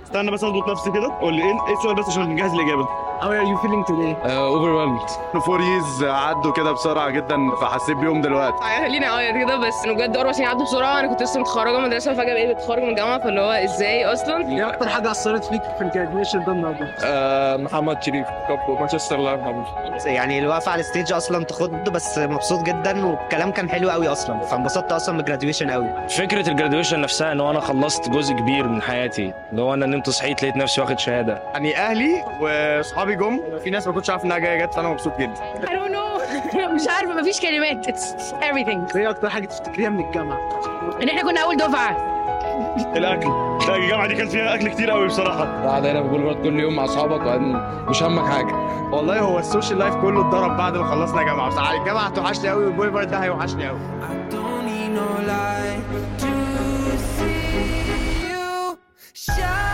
استنى بس اظبط نفسي كده قول لي ايه ايه السؤال بس عشان نجهز الاجابه How are you feeling today? اوفرwhelmed فور ييرز عدوا كده بسرعه جدا فحسيت بيهم دلوقتي خليني اعيط كده بس انه بجد اربع سنين عدوا بسرعه انا كنت لسه متخرجه من مدرسه فجاه بقيت بتخرج من الجامعه فاللي هو ازاي اصلا ايه اكتر حاجه اثرت فيك في الجراديويشن ده النهارده؟ محمد شريف كابو مانشستر الله يرحمه يعني الوقفه على الستيج اصلا تخض بس مبسوط جدا والكلام كان حلو قوي اصلا فانبسطت اصلا بالجراديويشن قوي فكره الجراديويشن نفسها ان هو انا خلصت جزء كبير من حياتي اللي هو انا نمت صحيت لقيت نفسي واخد شهاده يعني اهلي واصحابي جم في ناس ما كنتش عارف انها جايه جت فانا مبسوط جدا I don't know مش عارفه مفيش كلمات it's everything ايه اكتر حاجه تفتكريها من الجامعه؟ ان احنا كنا اول دفعه الاكل لا الجامعه دي كان فيها اكل كتير قوي بصراحه قاعد هنا بقول برضه كل يوم مع اصحابك وبعدين مش همك حاجه والله هو السوشيال لايف كله اتضرب بعد ما خلصنا جامعه بصراحه الجامعه هتوحشني قوي والبوليفارد ده هيوحشني قوي I don't need no light to see you shine.